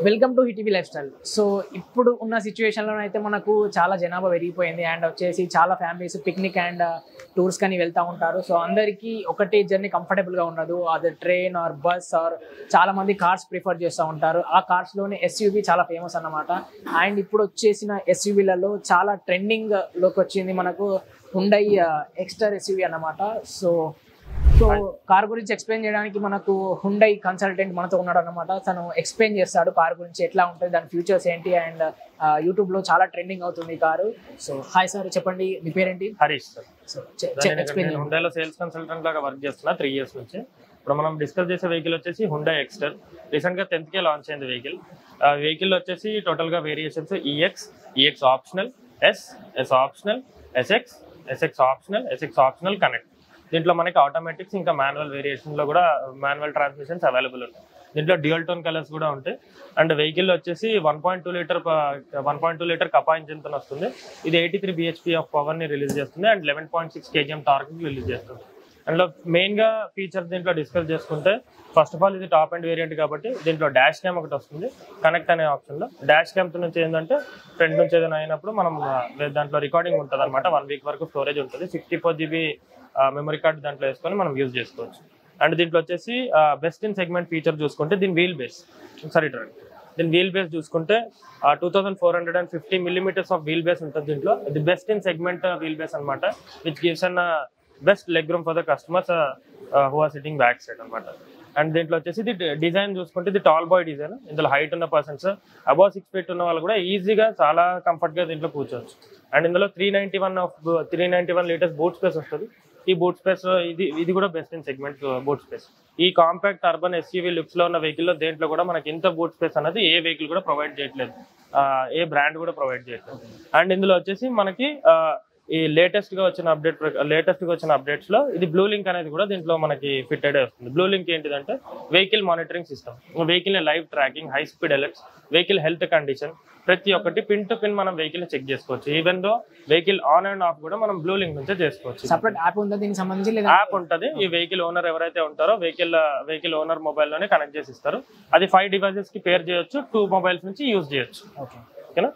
Welcome to HiTV life style so ఇప్పుడు ఉన్న సిచ్యువేషన్లో అయితే మనకు చాలా జనాభా పెరిగిపోయింది అండ్ వచ్చేసి చాలా ఫ్యామిలీస్ పిక్నిక్ అండ్ టూర్స్ కానీ వెళ్తూ ఉంటారు సో అందరికీ ఒకటే జర్నీ కంఫర్టబుల్గా ఉండదు అది ట్రైన్ ఆర్ బస్ ఆర్ చాలా మంది కార్స్ ప్రిఫర్ చేస్తూ ఉంటారు ఆ కార్స్లోనే ఎస్యూవి చాలా ఫేమస్ అన్నమాట అండ్ ఇప్పుడు వచ్చేసిన ఎస్యూవీలలో చాలా ట్రెండింగ్లోకి వచ్చింది మనకు హుండై ఎక్స్టర్ ఎస్యూవి అన్నమాట సో సో కార్ గురించి ఎక్స్ప్లెయిన్ చేయడానికి మనకు హుండై కన్సల్టెంట్ మనతో ఉన్నాడు అనమాట తను ఎక్స్ప్లెయిన్ చేస్తాడు కార్ గురించి ఎట్లా ఉంటుంది దాని ఫ్యూచర్స్ ఏంటి అండ్ యూట్యూబ్ లో చాలా ట్రెండింగ్ అవుతుంది ఈ కారు సో హాయ్ సార్ చెప్పండి మీ పేరేంటి హరీష్ సార్ సో నేను ఎక్స్ప్లెయిన్ ఇక్కడ హుండాలో సేల్స్ కన్సల్టెంట్ లాగా వర్క్ చేస్తున్నా త్రీ ఇయర్స్ నుంచి ఇప్పుడు మనం డిస్కస్ చేసే వెహికల్ వచ్చేసి హుండా ఎక్స్టర్ రీసెంట్ గా టెన్త్ కే లాంచ్ అయింది వెహికల్ వెహికల్ వచ్చేసి టోటల్ గా variations EX EX optional S S optional SX SX optional SX optional connect దీంట్లో మనకి ఆటోమేటిక్స్ ఇంకా మాన్యువల్ వేరియేషన్ లో కూడా మాన్యువల్ ట్రాన్స్మిషన్స్ అవైలబుల్ ఉంటాయి దీంట్లో డ్యూయల్ టోన్ కలర్స్ కూడా ఉంటాయి అండ్ వెహికల్ వచ్చేసి one point two litre one point two litre kappa engine తో వస్తుంది ఇది eighty three BHP of power ని రిలీజ్ చేస్తుంది and eleven point six KGM torque release చేస్తుంది అందులో మెయిన్ గా ఫీచర్స్ దీంట్లో డిస్కస్ చేసుకుంటే ఫస్ట్ ఆఫ్ ఆల్ ఇది టాప్ అండ్ వేరియంట్ కాబట్టి దీంట్లో డాష్ క్యామ్ ఒకటి వస్తుంది కనెక్ట్ అనే ఆప్షన్ లో డాష్ క్యామ్ నుంచి ఏంటంటే ఫ్రంట్ నుంచి ఏదైనా అయినప్పుడు మనం ఆ, దాంట్లో రికార్డింగ్ ఉంటుంది అనమాట వన్ వీక్ వరకు స్టోరేజ్ ఉంటుంది sixty four GB memory card దాంట్లో వేసుకొని మనం యూజ్ చేసుకోవచ్చు అండ్ దీంట్లో వచ్చేసి బెస్ట్ ఇన్ సెగ్మెంట్ ఫీచర్ చూసుకుంటే దీని వీల్ బేస్ సరే రండి దీని వీల్ బేస్ చూసుకుంటే two thousand four hundred and fifty millimeters of wheel base ఉంటుంది దీంట్లో ఇది best in segment wheel base అనమాట which gives an best leg room for the customers who are sitting back side అనమాట and దీంట్లో వచ్చేసి ఇది design చూసుకుంటే ఇది టాల్ బాయ్ డిజైన్ ఇందులో హైట్ ఉన్న పర్సన్స్ అబౌవ్ సిక్స్ ఫీట్ ఉన్న వాళ్ళు కూడా ఈజీగా చాలా కంఫర్ట్ గా దీంట్లో కూర్చోవచ్చు అండ్ ఇందులో three ninety one of three ninety one liters boot space వస్తుంది ఈ బూట్ స్పేస్ ఇది ఇది కూడా best in segment boot space ఈ కాంపాక్ట్ అర్బన్ ఎస్యూవీ లుక్స్ లో ఉన్న వెహికల్ లో దేంట్లో కూడా మనకి ఇంత బూట్ స్పేస్ అనేది ఏ వెహికల్ కూడా ప్రొవైడ్ చేయట్లేదు ఆ, ఏ బ్రాండ్ కూడా ప్రొవైడ్ చేయట్లేదు అండ్ ఇందులో వచ్చేసి మనకి ఆ, ఈ లేటెస్ట్ గా వచ్చిన అప్డేట్ లేటెస్ట్ గా వచ్చిన అప్డేట్స్ లో ఇది బ్లూ లింక్ అనేది కూడా దీంట్లో మనకి ఫిట్టెడ్ వస్తుంది బ్లూ లింక్ ఏంటిదంటే vehicle monitoring system vehicle live tracking high speed alerts vehicle health condition ప్రతి ఒక్కటి పిన్ టు పిన్ మనం వెహికల్ చెక్ చేసుకోవచ్చు even though vehicle on and off కూడా మనం బ్లూ లింక్ నుంచే చేసుకోవచ్చు సపరేట్ యాప్ ఉందా దీనికి సంబంధించి లేదా యాప్ ఉంటది ఈ వెహికల్ ఓనర్ ఎవరైతే ఉంటారో వెహికల్ వెహికల్ ఓనర్ మొబైల్ లోనే కనెక్ట్ చేసి ఇస్తారు అది ఫైవ్ డివైసెస్ కి పేర్ చేయొచ్చు టూ మొబైల్స్ నుంచి యూజ్ చేయొచ్చు ఓకే ఓకేనా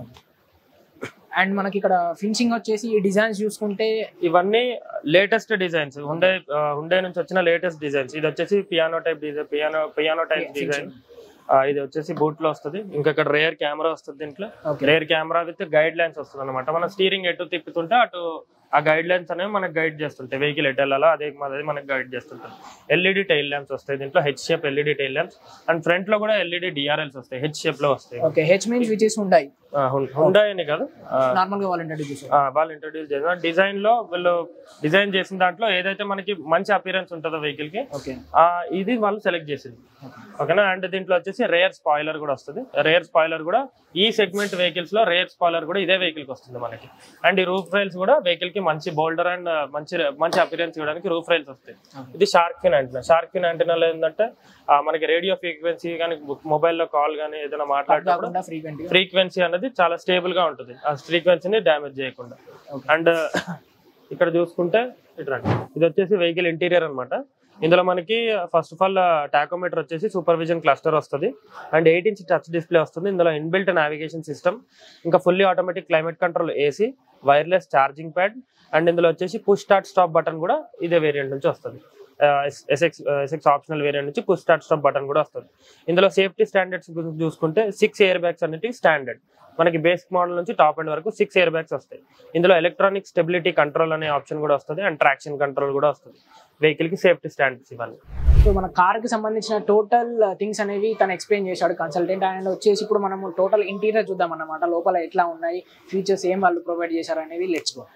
అండ్ మనకి ఇక్కడ ఫినిషింగ్ వచ్చేసి ఈ డిజైన్స్ చూసుకుంటే ఇవన్నీ లేటెస్ట్ డిజైన్స్ హుండే హుండే నుంచి వచ్చిన లేటెస్ట్ డిజైన్స్ ఇది వచ్చేసి piano type design piano piano type Yeah, design ఇది వచ్చేసి బూట్ లో వస్తుంది ఇంకా ఇక్కడ రేర్ కెమెరా వస్తుంది దీంట్లో okay rear camera with guide lines వస్తుంది అనమాట మన స్టీరింగ్ ఎటు తిప్పుతుంటే అటు ఆ గైడ్ లైన్స్ అనేవి మనకు గైడ్ చేస్తుంటాయి వెహికల్ ఎటు వెళ్ళాలో అదే అదే మనకు గైడ్ చేస్తుంటుంది ఎల్ఈడి టైల్ ల్యాంప్స్ వస్తాయి దీంట్లో H shape LED tail lamps and front లో కూడా ఎల్ఈడి డిఆర్ఎల్స్ వస్తాయి హెచ్ షేప్ లో వస్తాయి okay H means which is Hyundai Honda అని కాదు ఆ, నార్మల్ గా వాళ్ళు ఇంట్రడ్యూస్ చేశారు ఆ, వాళ్ళు ఇంట్రొడ్యూస్ చేసిన డిజైన్ లో వీళ్ళు డిజైన్ చేసిన దాంట్లో ఏదైతే మనకి మంచి అపీరెన్స్ ఉంటుందో వెహికల్ కి ఓకే ఆ, ఇది వాళ్ళు సెలెక్ట్ చేసింది ఓకేనా అండ్ దీంట్లో వచ్చేసి రేర్ స్పాయిలర్ కూడా వస్తుంది రేర్ స్పాయిలర్ కూడా ఈ సెగ్మెంట్ వెహికల్స్ లో రేర్ స్పాయిలర్ కూడా ఇదే వెహికల్ కి వస్తుంది మనకి అండ్ ఈ రూఫ్ రైల్స్ కూడా వెహికల్ కి మంచి బోల్డర్ అండ్ మంచి మంచి అపీరెన్స్ ఇవ్వడానికి రూఫ్ రైల్స్ వస్తాయి ఇది షార్క్ ఫిన్ అంటున్నా షార్క్ ఫిన్ అంటున్నాలో ఏంటంటే ఆ, మనకి రేడియో ఫ్రీక్వెన్సీ కానీ మొబైల్లో కాల్ కానీ ఏదైనా మాట్లాడేటప్పుడు కాకుండా ఫ్రీక్వెంట్ గా ఫ్రీక్వెన్సీ అనేది చాలా స్టేబుల్ గా ఉంటుంది ఆ ఫ్రీక్వెన్సీని డ్యామేజ్ చేయకుండా Okay. అండ్ ఇక్కడ చూసుకుంటే ఇటు రండి. ఇది వచ్చేసి వెహికల్ ఇంటీరియర్ అన్నమాట ఇందులో మనకి ఫస్ట్ ఆఫ్ ఆల్ టాకోమీటర్ వచ్చేసి సూపర్విజన్ క్లస్టర్ వస్తుంది and eight inch touch display వస్తుంది ఇందులో ఇన్బిల్ట్ నావిగేషన్ సిస్టమ్ ఇంకా fully automatic climate control AC wireless charging pad and ఇందులో వచ్చేసి పుష్ స్టార్ట్ స్టాప్ బటన్ కూడా ఇదే వేరియంట్ నుంచి వస్తుంది ఎస్ఎక్స్ ఎస్ఎక్స్ ఆప్షనల్ వేరియంట్ నుంచి పుష్ స్టార్ట్ స్టాప్ బటన్ కూడా వస్తుంది ఇందులో సేఫ్టీ స్టాండర్డ్స్ గురించి చూసుకుంటే సిక్స్ ఎయిర్ బ్యాగ్స్ అనేవి స్టాండర్డ్ మనకి బేసిక్ మోడల్ నుంచి టాప్ ఎండ్ వరకు సిక్స్ ఎయిర్ బ్యాగ్స్ వస్తాయి ఇందులో ఎలక్ట్రానిక్ స్టెబిలిటీ కంట్రోల్ అనే ఆప్షన్ కూడా వస్తుంది అండ్ ట్రాక్షన్ కంట్రోల్ కూడా వస్తుంది వెహికల్ కి సేఫ్టీ స్టాండర్డ్స్ ఇవన్నీ సో మన కార్ కి సంబంధించిన టోటల్ థింగ్స్ అనేవి తను ఎక్స్ప్లెయిన్ చేశాడు కన్సల్టెంట్ అండ్ వచ్చేసి ఇప్పుడు మనము టోటల్ ఇంటీరియర్ చూద్దాం అన్నమాట లోపల ఎట్లా ఉన్నాయి ఫీచర్స్ ఏం వాళ్ళు ప్రొవైడ్ చేశారు అనేవి లెట్స్ గో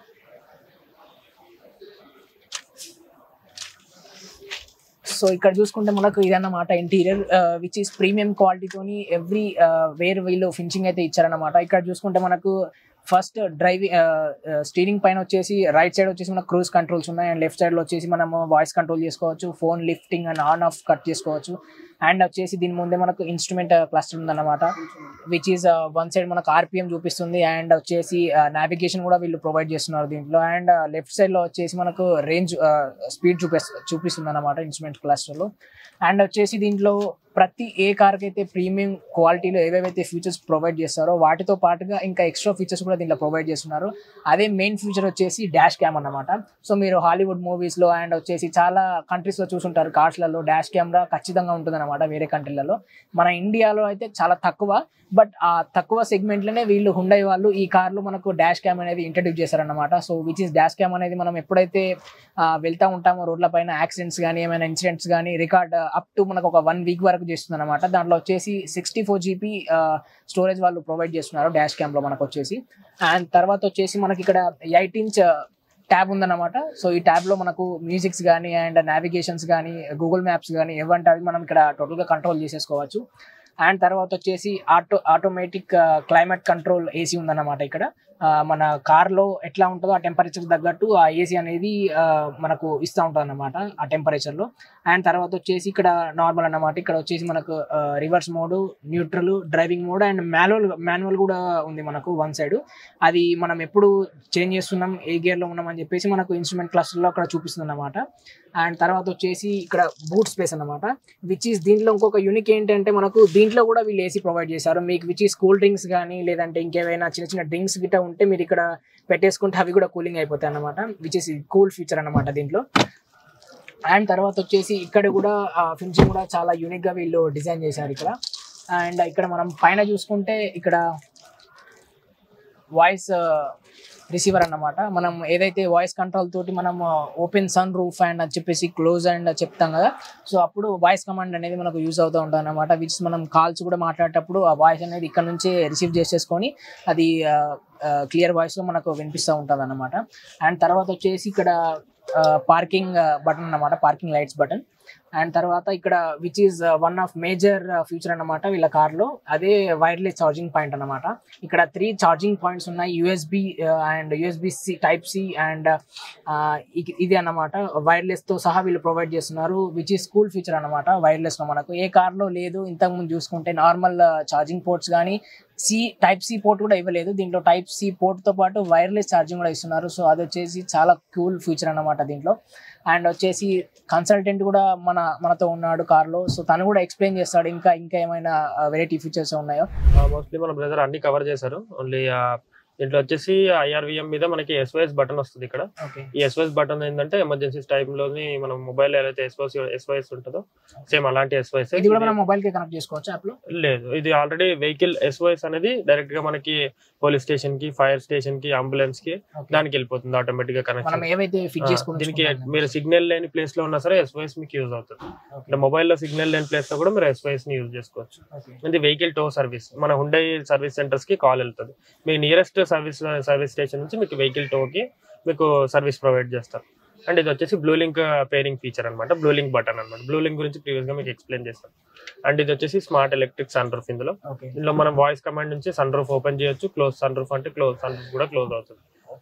సో ఇక్కడ చూసుకుంటే మనకు ఇదన్నమాట ఇంటీరియర్ విచ్ ఈస్ ప్రీమియం క్వాలిటీతోని ఎవ్రీ వేర్ వీళ్ళు ఫినిషింగ్ అయితే ఇచ్చారన్నమాట ఇక్కడ చూసుకుంటే మనకు ఫస్ట్ డ్రైవింగ్ స్టీరింగ్ పైన వచ్చేసి రైట్ సైడ్ వచ్చేసి మనకు క్రూజ్ కంట్రోల్స్ ఉన్నాయి అండ్ లెఫ్ట్ సైడ్ లో వచ్చేసి మనము వాయిస్ కంట్రోల్ చేసుకోవచ్చు phone lifting and on off cut చేసుకోవచ్చు అండ్ వచ్చేసి దీని ముందే మనకు ఇన్స్ట్రుమెంట్ క్లస్టర్ ఉందన్నమాట విచ్ ఈస్ వన్ సైడ్ మనకు ఆర్పిఎం చూపిస్తుంది అండ్ వచ్చేసి నావిగేషన్ కూడా వీళ్ళు ప్రొవైడ్ చేస్తున్నారు దీంట్లో అండ్ లెఫ్ట్ సైడ్ లో వచ్చేసి మనకు రేంజ్ స్పీడ్ చూపిస్ చూపిస్తుంది అనమాట ఇన్స్ట్రుమెంట్ క్లస్టర్ లో అండ్ వచ్చేసి దీంట్లో ప్రతి ఏ కార్కి అయితే ప్రీమియం క్వాలిటీలో ఏవేవైతే ఫీచర్స్ ప్రొవైడ్ చేస్తారో వాటితో పాటుగా ఇంకా ఎక్స్ట్రా ఫీచర్స్ కూడా దీంట్లో ప్రొవైడ్ చేస్తున్నారు అదే మెయిన్ ఫీచర్ వచ్చేసి డాష్ క్యామ్ అన్నమాట సో మీరు హాలీవుడ్ మూవీస్లో అండ్ వచ్చేసి చాలా కంట్రీస్లో చూసుంటారు కార్స్లలో డాష్ కెమెరా ఖచ్చితంగా ఉంటుందన్నమాట వేరే కంట్రీలలో మన ఇండియాలో అయితే చాలా తక్కువ బట్ ఆ తక్కువ సెగ్మెంట్లోనే వీళ్ళు హుండై వాళ్ళు ఈ కార్లో మనకు డాష్ క్యామ్ అనేది ఇంట్రడ్యూస్ చేశారన్నమాట so which is dash cam అనేది మనం ఎప్పుడైతే ఆ, వెళ్తా ఉంటామో రోడ్ల పైన యాక్సిడెంట్స్ కానీ ఏమైనా ఇన్సిడెంట్స్ కానీ రికార్డ్ అప్ టు మనకు ఒక వన్ వీక్ వరకు చేస్తుంది అనమాట దాంట్లో వచ్చేసి సిక్స్టీ ఫోర్ జీబీ స్టోరేజ్ వాళ్ళు ప్రొవైడ్ చేస్తున్నారు డాష్ క్యామ్లో మనకు వచ్చేసి అండ్ తర్వాత వచ్చేసి మనకి ఇక్కడ ఎయిట్ ఇంచ్ ట్యాబ్ ఉందన్నమాట సో ఈ ట్యాబ్లో మనకు మ్యూజిక్స్ కానీ అండ్ నావిగేషన్స్ కానీ గూగుల్ మ్యాప్స్ కానీ ఏవంటే అవి మనం ఇక్కడ టోటల్గా కంట్రోల్ చేసేసుకోవచ్చు అండ్ తర్వాత వచ్చేసి auto automatic climate control AC ఉందన్నమాట ఇక్కడ ఆ, మన కార్లో ఎట్లా ఉంటుందో ఆ టెంపరేచర్ తగ్గట్టు ఆ ఏసీ అనేది ఆ, మనకు ఇస్తూ ఉంటుంది అనమాట ఆ టెంపరేచర్లో అండ్ తర్వాత వచ్చేసి ఇక్కడ నార్మల్ అన్నమాట ఇక్కడ వచ్చేసి మనకు reverse mode neutral driving mode and manual manual కూడా ఉంది మనకు వన్ సైడ్ అది మనం ఎప్పుడు చేంజ్ చేస్తున్నాం ఏ గేర్లో ఉన్నాం అని చెప్పేసి మనకు ఇన్స్ట్రుమెంట్ క్లస్టర్లో అక్కడ చూపిస్తుంది అనమాట అండ్ తర్వాత వచ్చేసి ఇక్కడ బూట్ స్పేస్ అన్నమాట విచ్ ఈస్ దీంట్లో ఇంకొక యూనిక్ ఏంటంటే మనకు దీంట్లో కూడా వీళ్ళు ఏసీ ప్రొవైడ్ చేశారు మీకు విచ్ ఈస్ కూల్ డ్రింక్స్ కానీ లేదంటే ఇంకేమైనా చిన్న చిన్న డ్రింక్స్ గిట్ట ఉంటే మీరు ఇక్కడ పెట్టేసుకుంటే అవి కూడా కూలింగ్ అయిపోతాయి అన్నమాట విచ్ ఇస్ కూల్ ఫీచర్ అన్నమాట దీంట్లో అండ్ తర్వాత వచ్చేసి ఇక్కడ కూడా ఫినిషింగ్ కూడా చాలా యూనిక్ గా వీళ్ళు డిజైన్ చేశారు ఇక్కడ అండ్ ఇక్కడ మనం పైన చూసుకుంటే ఇక్కడ వాయిస్ రిసీవర్ అన్నమాట మనం ఏదైతే వాయిస్ కంట్రోల్ తోటి మనం ఓపెన్ సన్ రూఫ్ అండ్ అని చెప్పేసి క్లోజ్ అండ్ చెప్తాం కదా సో అప్పుడు వాయిస్ కమాండ్ అనేది మనకు యూజ్ అవుతూ ఉంటుంది అనమాట విచ్ మనం కాల్స్ కూడా మాట్లాడేటప్పుడు ఆ వాయిస్ అనేది ఇక్కడ నుంచే రిసీవ్ చేసేసుకొని అది క్లియర్ వాయిస్లో మనకు వినిపిస్తూ ఉంటుంది అనమాట అండ్ తర్వాత వచ్చేసి ఇక్కడ పార్కింగ్ బటన్ అన్నమాట పార్కింగ్ లైట్స్ బటన్ అండ్ తర్వాత ఇక్కడ which is one of major feature అన్నమాట వీళ్ళ కార్లో అదే వైర్లెస్ ఛార్జింగ్ పాయింట్ అన్నమాట ఇక్కడ త్రీ ఛార్జింగ్ పాయింట్స్ ఉన్నాయి USB and USB C type C and ఇది అన్నమాట వైర్లెస్ తో సహా వీళ్ళు ప్రొవైడ్ చేస్తున్నారు విచ్ ఈస్ కూల్ ఫీచర్ అన్నమాట వైర్లెస్ లో మనకు ఏ కార్లో లేదు ఇంతకుముందు చూసుకుంటే నార్మల్ ఛార్జింగ్ పోర్ట్స్ కానీ సి టైప్ సి పోర్ట్ కూడా ఇవ్వలేదు దీంట్లో టైప్ సి పోర్ట్ తో పాటు వైర్లెస్ ఛార్జింగ్ కూడా ఇస్తున్నారు సో అది వచ్చేసి చాలా కూల్ ఫీచర్ అన్నమాట దీంట్లో అండ్ వచ్చేసి కన్సల్టెంట్ కూడా మన మనతో ఉన్నాడు కార్లో సో తను కూడా ఎక్స్ప్లెయిన్ చేస్తాడు ఇంకా ఇంకా ఏమైనా వెరైటీ ఫీచర్స్ ఉన్నాయో మోస్ట్లీ మన బ్రదర్ అన్ని కవర్ చేశారు ఓన్లీ దీంట్లో వచ్చేసి ఐఆర్విఎం మీద మనకి ఎస్ఓఎస్ బటన్ వస్తుంది ఇక్కడ ఓకే ఈ ఎస్ఓఎస్ బటన్ ఏంటంటే ఎమర్జెన్సీస్ టైంలోని మనం మొబైల్ ఏదైతే ఎస్ఓఎస్ ఎస్ఓఎస్ ఉంటుందో సేమ్ అలాంటి ఎస్ఓఎస్ ఇది కూడా మనం మొబైల్ కి కనెక్ట్ చేసుకోవచ్చు యాప్ లో లేదు ఇది ఆల్రెడీ వెహికల్ ఎస్ఓఎస్ అనేది డైరెక్ట్ గా మనకి పోలీస్ స్టేషన్ కి ఫైర్ స్టేషన్ కి అంబులెన్స్ కి Okay. దానికి వెళ్ళిపోతుంది ఆటోమేటిక్ గా మనం కనెక్షన్ ఏవైతే ఫిట్ చేసుకుని దీనికి మీరు సిగ్నల్ లేని ప్లేస్ లో ఉన్నా సరే ఎస్ఓఎస్ మీకు యూజ్ అవుతుంది అంటే మొబైల్ లో సిగ్నల్ లేని ప్లేస్ లో కూడా మీరు ఎస్ఓఎస్ ని యూజ్ చేసుకోవచ్చు ఇది వెహికల్ టో సర్వీస్ మన హుండై సర్వీస్ సెంటర్స్ కి కాల్ వెళ్తుంది మీ నియరెస్ట్ సర్వీస్ సర్వీస్ స్టేషన్ నుంచి మీకు వెహికల్ టోకి మీకు సర్వీస్ ప్రొవైడ్ చేస్తారు అండ్ ఇది వచ్చేసి బ్లూ లింక్ పేరింగ్ ఫీచర్ అనమాట బ్లూ లింక్ బటన్ అనమాట బ్లూ లింక్ గురించి ప్రీవియస్ గా మీకు ఎక్స్ప్లెయిన్ చేస్తాను అండ్ ఇది వచ్చేసి స్మార్ట్ ఎలక్ట్రిక్ సన్ రూఫ్ ఇందులో ఓకే ఇందులో మనం వాయిస్ కమాండ్ నుంచి సన్ రూఫ్ ఓపెన్ చేయొచ్చు క్లోజ్ సన్ రూఫ్ అంటే క్లోజ్ సన్ రూఫ్ కూడా క్లోజ్ అవుతుంది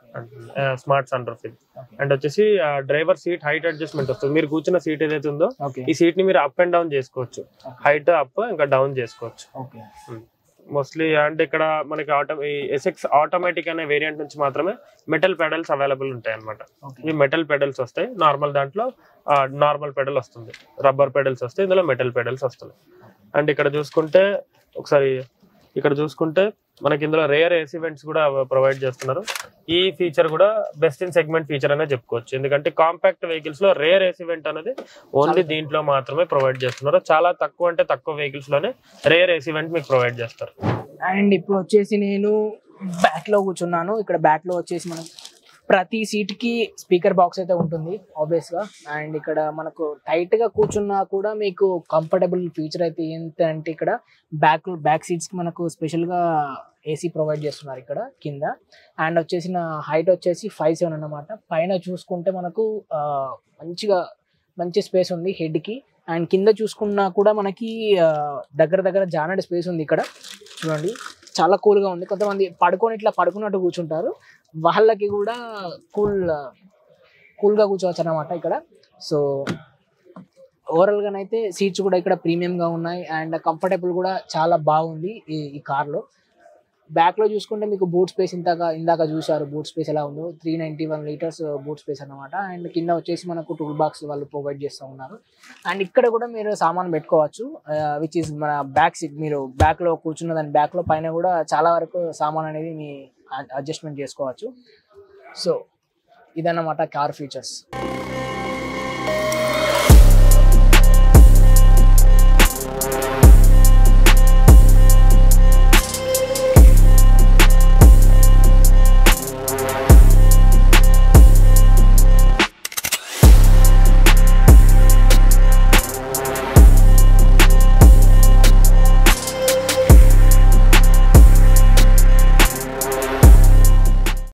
స్మార్ట్ సన్ రూఫ్ ఇది అండ్ వచ్చేసి డ్రైవర్ సీట్ హైట్ అడ్జస్ట్మెంట్ వస్తుంది మీరు కూర్చున్న సీట్ ఏదైతే ఉందో ఓకే ఈ సీట్ ని మీరు అప్ అండ్ డౌన్ చేసుకోవచ్చు హైట్ అప్ ఇంకా డౌన్ చేసుకోవచ్చు ఓకే మోస్ట్లీ అంటే ఇక్కడ మనకి ఆటో ఎస్ఎక్స్ ఆటోమేటిక్ అనే వేరియంట్ నుంచి మాత్రమే మెటల్ పెడల్స్ అవైలబుల్ ఉంటాయి అనమాట ఓకే ఇవి మెటల్ పెడల్స్ వస్తాయి నార్మల్ దాంట్లో నార్మల్ పెడల్ వస్తుంది రబ్బర్ పెడల్స్ వస్తాయి ఇందులో మెటల్ పెడల్స్ వస్తున్నాయి అండ్ ఇక్కడ చూసుకుంటే ఒకసారి ఇక్కడ చూసుకుంటే మనకి ఇందులో రేర్ ఏసీ వెంట్స్ కూడా ప్రొవైడ్ చేస్తున్నారు ఈ ఫీచర్ కూడా బెస్ట్ ఇన్ సెగ్మెంట్ ఫీచర్ అనే చెప్పుకోవచ్చు ఎందుకంటే కాంపాక్ట్ వెహికల్స్ లో రేర్ ఏసీ వెంట్ అనేది ఓన్లీ దీంట్లో మాత్రమే ప్రొవైడ్ చేస్తున్నారు చాలా తక్కువ అంటే తక్కువ వెహికల్స్ లోనే రేర్ ఏసీ వెంట్ మీకు ప్రొవైడ్ చేస్తారు అండ్ ఇప్పుడు వచ్చేసి నేను బ్యాక్ లో కూర్చున్నాను ఇక్కడ బ్యాక్ లో వచ్చేసి మనం ప్రతి సీట్ కి స్పీకర్ బాక్స్ అయితే ఉంటుంది ఆబ్వియస్ గా అండ్ ఇక్కడ మనకు టైట్ గా కూర్చున్నా కూడా మీకు కంఫర్టబుల్ ఫీచర్ అయితే ఏంటంటే ఇక్కడ బ్యాక్ బ్యాక్ సీట్స్ కి మనకు స్పెషల్ గా ఏసీ ప్రొవైడ్ చేస్తున్నారు ఇక్కడ కింద అండ్ వచ్చేసి నా హైట్ వచ్చేసి ఫైవ్ సెవెన్ అన్నమాట పైన చూసుకుంటే మనకు ఆ, మంచిగా మంచి స్పేస్ ఉంది హెడ్ కి అండ్ కింద చూసుకున్నా కూడా మనకి ఆ, దగ్గర దగ్గర జానడి స్పేస్ ఉంది ఇక్కడ చూడండి చాలా కూల్ గా ఉంది కొంతమంది పడుకొని ఇట్లా పడుకున్నట్టు కూర్చుంటారు వాళ్ళకి కూడా కూల్ కూల్ గా కూర్చోవచ్చు అనమాట ఇక్కడ సో ఓవరాల్ గానైతే సీట్స్ కూడా ఇక్కడ ప్రీమియం గా ఉన్నాయి అండ్ కంఫర్టబుల్ కూడా చాలా బాగుంది ఈ ఈ కార్ లో బ్యాక్ లో చూసుకుంటే మీకు బూట్ స్పేస్ ఇందాక ఇందాక చూసారు బూట్ స్పేస్ ఎలా ఉందో three ninety one liters boot space అన్నమాట అండ్ కింద వచ్చేసి మనకు టూల్ బాక్స్ వాళ్ళు ప్రొవైడ్ చేస్తూ ఉన్నారు అండ్ ఇక్కడ కూడా మీరు సామాన్ పెట్టుకోవచ్చు విచ్ ఇస్ మన బ్యాక్ సీట్ మీరు బ్యాక్ లో కూర్చున్న దాని బ్యాక్ లో పైన కూడా చాలా వరకు సామాన్ అనేది మీ అడ్జస్ట్మెంట్ చేసుకోవచ్చు సో ఇదన్నమాట కార్ ఫీచర్స్